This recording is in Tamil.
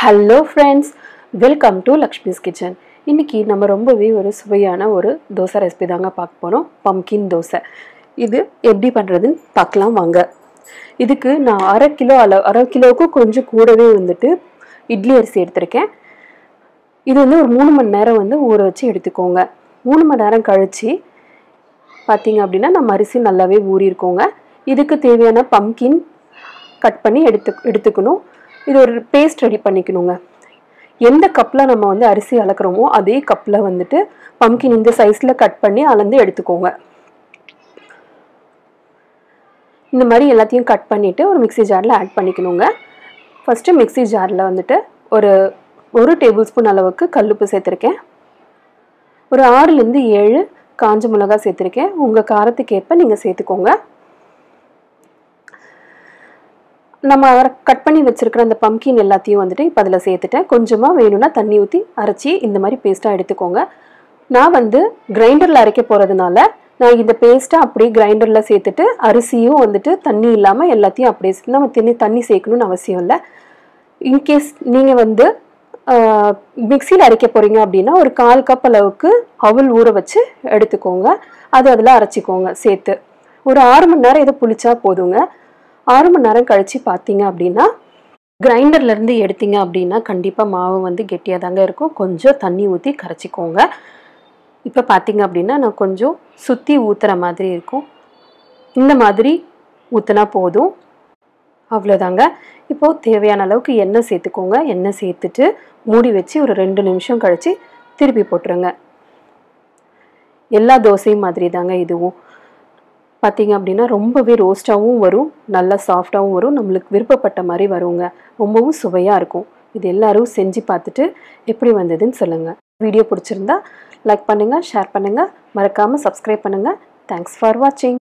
hello friends welcome to Lakshmi's kitchen இன்னைக்கு நம்ம ரொம்பவே ஒரு சுவையான ஒரு தோசை ரெசிபி தாங்க பார்க்க போகிறோம் பம்கின் தோசை இது எப்படி பண்ணுறதுன்னு பார்க்கலாம் வாங்க இதுக்கு நான் அரை கிலோ அளவு அரை கிலோவுக்கும் கொஞ்சம் கூடவே வந்துட்டு இட்லி அரிசி எடுத்திருக்கேன் இது வந்து ஒரு மூணு மணி நேரம் வந்து ஊற வச்சு எடுத்துக்கோங்க மூணு மணி நேரம் கழித்து பார்த்தீங்க அப்படின்னா நம்ம அரிசி நல்லாவே ஊறியிருக்கோங்க இதுக்கு தேவையான பம்கின் கட் பண்ணி எடுத்து எடுத்துக்கணும் இது ஒரு பேஸ்ட் ரெடி பண்ணிக்கணுங்க எந்த கப்பில் நம்ம வந்து அரிசி அளக்குறோமோ அதே கப்பில் வந்துட்டு பம்கின் இந்த சைஸில் கட் பண்ணி அளந்து எடுத்துக்கோங்க இந்த மாதிரி எல்லாத்தையும் கட் பண்ணிவிட்டு ஒரு மிக்ஸி ஜாரில் ஆட் பண்ணிக்கணுங்க ஃபஸ்ட்டு மிக்ஸி ஜாரில் வந்துட்டு ஒரு ஒரு டேபிள் ஸ்பூன் அளவுக்கு கல்லுப்பு சேர்த்துருக்கேன் ஒரு ஆறுலேருந்து ஏழு காஞ்ச மிளகா சேர்த்துருக்கேன் உங்கள் காரத்துக்கு ஏற்ப நீங்கள் சேர்த்துக்கோங்க நம்ம கட் பண்ணி வச்சுருக்கிற அந்த பம்கின் எல்லாத்தையும் வந்துட்டு இப்போ அதில் சேர்த்துட்டேன் கொஞ்சமாக வேணும்னா தண்ணி ஊற்றி அரைச்சி இந்த மாதிரி பேஸ்ட்டாக எடுத்துக்கோங்க நான் வந்து கிரைண்டரில் அரைக்க போகிறதுனால நான் இந்த பேஸ்ட்டை அப்படியே கிரைண்டரில் சேர்த்துட்டு அரிசியும் வந்துட்டு தண்ணி இல்லாமல் எல்லாத்தையும் அப்படியே சேர்த்து நம்ம தண்ணி தண்ணி சேர்க்கணும்னு அவசியம் இல்லை இன்கேஸ் நீங்கள் வந்து மிக்சியில் அரைக்க போகிறீங்க அப்படின்னா ஒரு கால் கப் அளவுக்கு அவல் ஊற வச்சு எடுத்துக்கோங்க அது அதில் அரைச்சிக்கோங்க சேர்த்து ஒரு ஆறு மணி நேரம் இதை புளிச்சா போதுங்க ஆறு மணி நேரம் கழித்து பார்த்தீங்க அப்படின்னா கிரைண்டர்லேருந்து எடுத்தீங்க அப்படின்னா கண்டிப்பாக மாவு வந்து கெட்டியாக தாங்க இருக்கும் கொஞ்சம் தண்ணி ஊற்றி கரைச்சிக்கோங்க இப்போ பார்த்தீங்க அப்படின்னா நான் கொஞ்சம் சுற்றி ஊற்றுற மாதிரி இருக்கும் இந்த மாதிரி ஊற்றினா போதும் அவ்வளோதாங்க இப்போது தேவையான அளவுக்கு எண்ணெய் சேர்த்துக்கோங்க எண்ணெய் சேர்த்துட்டு மூடி வச்சு ஒரு ரெண்டு நிமிஷம் கழித்து திருப்பி போட்டுருங்க எல்லா தோசையும் மாதிரி தாங்க இதுவும் பார்த்தீங்க அப்படின்னா ரொம்பவே ரோஸ்ட்டாகவும் வரும் நல்லா சாஃப்டாகவும் வரும் நம்மளுக்கு விருப்பப்பட்ட மாதிரி வருங்க ரொம்பவும் சுவையாக இருக்கும் இது எல்லாரும் செஞ்சு பார்த்துட்டு எப்படி வந்ததுன்னு சொல்லுங்கள் வீடியோ பிடிச்சிருந்தா லைக் பண்ணுங்கள் ஷேர் பண்ணுங்கள் மறக்காமல் சப்ஸ்கிரைப் பண்ணுங்கள் தேங்க்ஸ் ஃபார் வாட்சிங்